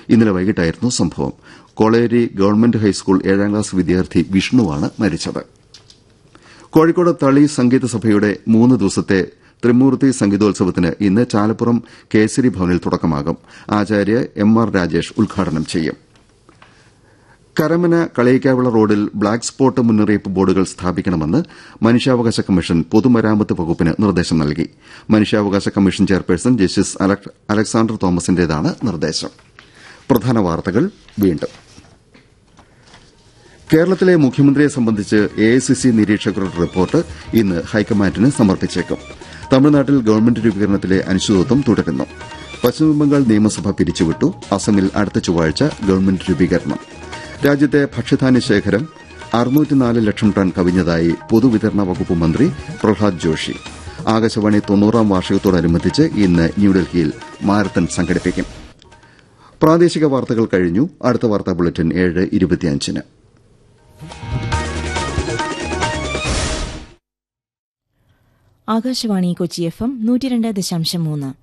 ഇന്നലെ വൈകിട്ടായിരുന്നു സംഭവം കോളേരി ഗവൺമെന്റ് ഹൈസ്കൂൾ ഏഴാം ക്ലാസ് വിദ്യാർത്ഥി വിഷ്ണുവാണ് മരിച്ചത് കോഴിക്കോട് തളി സംഗീത സഭയുടെ മൂന്ന് ദിവസത്തെ ത്രിമൂർത്തി സംഗീതോത്സവത്തിന് ഇന്ന് ചാലപ്പുറം കേസരി ഭവനിൽ തുടക്കമാകും ആചാര്യ എം ആർ രാജേഷ് ഉദ്ഘാടനം ചെയ്യും കരമന കളയിക്കാവിള റോഡിൽ ബ്ലാക്ക് സ്പോട്ട് മുന്നറിയിപ്പ് ബോർഡുകൾ സ്ഥാപിക്കണമെന്ന് മനുഷ്യാവകാശ കമ്മീഷൻ പൊതുമരാമത്ത് വകുപ്പിന് നിർദ്ദേശം നൽകി മനുഷ്യാവകാശ കമ്മീഷൻ ചെയർപേഴ്സൺ ജസ്റ്റിസ് അലക്സാണ്ടർ തോമസിന്റേതാണ് നിർദ്ദേശം പ്രധാന വാർത്തകൾ വീണ്ടും കേരളത്തിലെ മുഖ്യമന്ത്രിയെ സംബന്ധിച്ച് എഐസിസി നിരീക്ഷകരുടെ റിപ്പോർട്ട് ഇന്ന് ഹൈക്കമാൻഡിന് സമർപ്പിച്ചേക്കും തമിഴ്നാട്ടിൽ ഗവൺമെന്റ് രൂപീകരണത്തിലെ അനിശ്ചിതത്വം തുടരുന്നു പശ്ചിമബംഗാൾ നിയമസഭ പിരിച്ചുവിട്ടു അസമിൽ അടുത്ത ചൊവ്വാഴ്ച ഗവൺമെന്റ് രൂപീകരണം രാജ്യത്തെ ഭക്ഷ്യധാന്യ ശേഖരം അറുന്നൂറ്റിനാല് ലക്ഷം ടൺ കവിഞ്ഞതായി പൊതുവിതരണ വകുപ്പ് മന്ത്രി പ്രഹ്ലാദ് ജോഷി ആകാശവാണി തൊണ്ണൂറാം വാർഷികത്തോടനുബന്ധിച്ച് ഇന്ന് ന്യൂഡൽഹിയിൽ മാരത്തൺ സംഘടിപ്പിക്കും പ്രാദേശിക വാർത്തകൾ കഴിഞ്ഞു അടുത്ത വാർത്താ ബുള്ളറ്റിൻ ഏഴ് ഇരുപത്തിയഞ്ചിന് ആകാശവാണി കൊച്ചി എഫ് എം നൂറ്റിരണ്ട് ദശാംശം മൂന്ന്